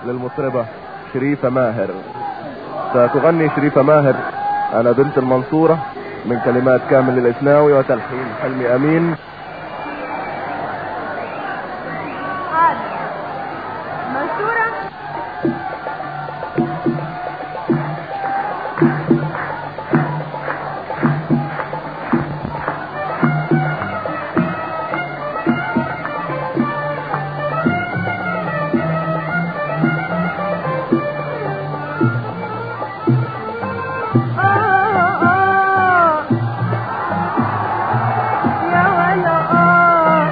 للمطربة شريفة ماهر ستغني شريفة ماهر أنا بنت المنصورة من كلمات كامل الإسناوي وتلحين حلمي أمين منصورة آه آه يا ولا آه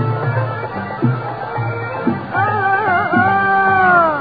آه آه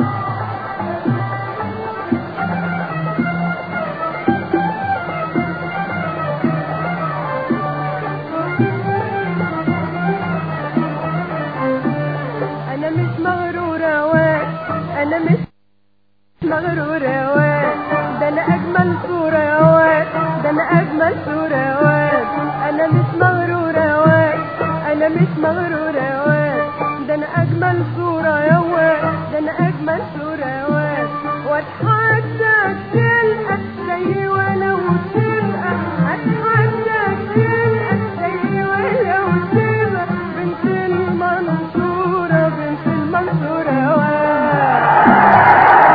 أنا مش مغرورة واد أنا مش مغرورة يا واد ده أنا أجمل صورة يا واد ده أنا أجمل صورة يا واد أنا مش مغرورة يا واد أنا مش مغرورة يا واد ده أنا أجمل صورة يا واد ده أنا أجمل صورة يا واد وأتحدى تلقى زي ولو تبقى أتحدى تلقى زي ولو تبقى بنت المنصورة بنت المنصورة يا واد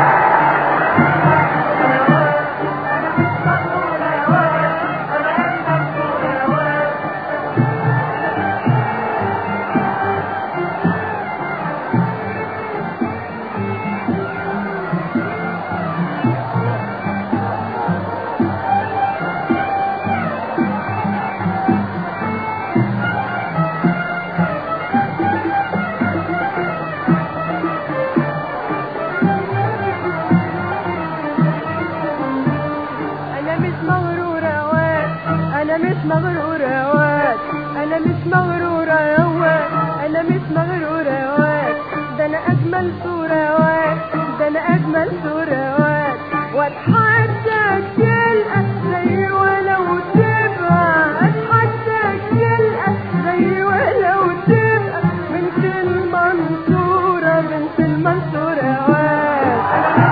انا مش مغرورة واد انا مش مغرورة واد انا مش مغرورة يا واد انا مش مغرورة واد ده انا اجمل صورة واد ده انا اجمل صورة واد واتحدى تلقى زي ولو تبقى اتحدى تلقى زي ولو تبقى بنت المنصورة بنت المنصورة واد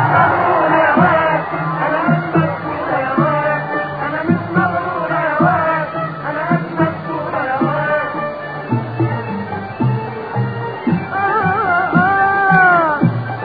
انا مش مغرورة يا واد انا مش مغرورة يا واد انا مش مغرورة يا واد انا اجمل صورة يا واد آه آه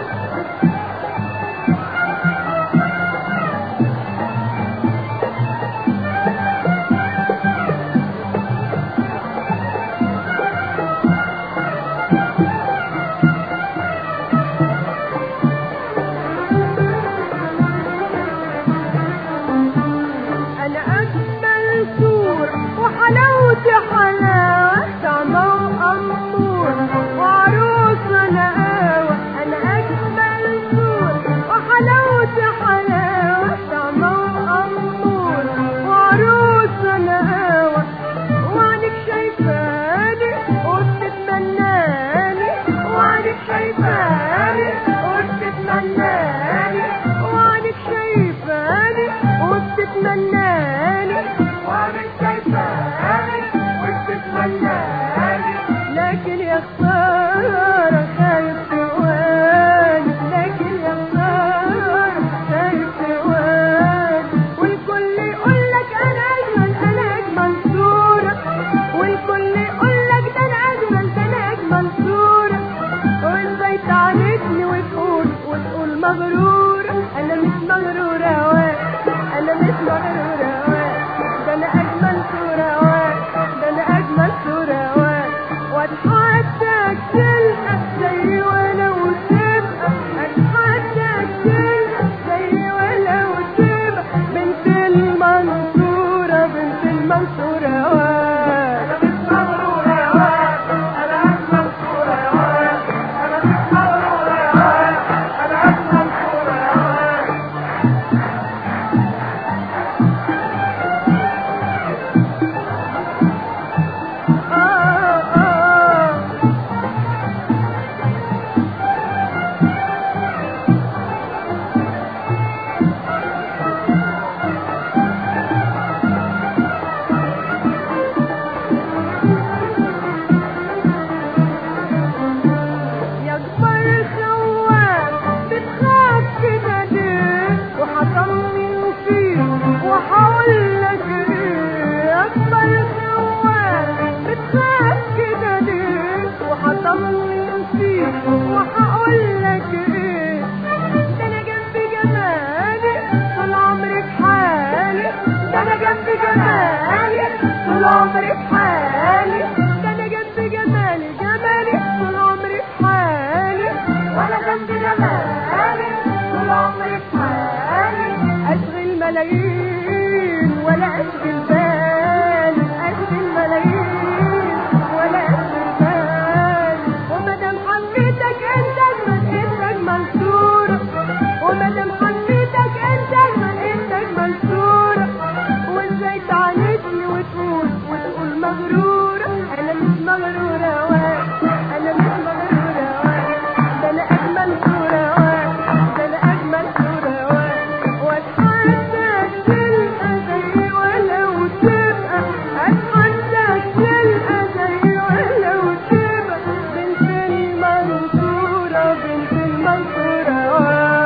انا اجمل صورة وحلاوتي حلاوة طعمة وامور وعروس نقاوة انا اجمل صورة وحلاوتي حلاوة طعمة وامور وعروس نقاوة وعنك شايفاني وبتتمناني وعنك شايفاني وبتتمناني وعنك شايفاني وبتتمناني وعنك شايفاني وبتتمناني لكن يا خسارة خايف تواني لكن يا خسارة خايف تواني والكل يقولك أنا أجمل أنا أجمل صورة والكل يقولك ده أنا أجمل ده أنا أجمل صورة وإزاي تعرفني وتقول وتقول مغرورة أنا مش مغرورة واد أنا مش مغرورة واد ده أنا أجمل صورة واد ده أنا أجمل صورة واد وأتحداك تلقى زي ولو تبقى أتحداك تلقى زي ولو تبقى بنت المنصورة بنت المنصورة واد أنا مش مغرورة يا واد أنا أجمل صورة يا واد أنا مش مغرورة يا واد أنا أجمل صورة يا واد آه آه عمري في حالي ده انا جنب جمالي جمالي طول عمري في حالي وانا جنب جمالي طول عمري في حالي اشغل ملايين ولا اشغل بالي اشغل ملايين ولا اشغل بالي ومادام حبيتك انت اجمل انت اجمل صورة ومادام حبيتك انت اجمل انت اجمل صورة وازاي تعاندني وتقول وتقول مغرورة انا مش مغرورة واحد انا مش مغرورة واحد ده انا اجمل صورة واحد ده انا اجمل صورة واحد واتحداك تلقى زي ولو تبقى اتحداك تلقى زي ولو تبقى بنت المنصورة بنت المنصورة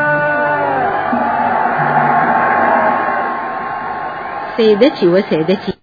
واحد سيدتي وسادتي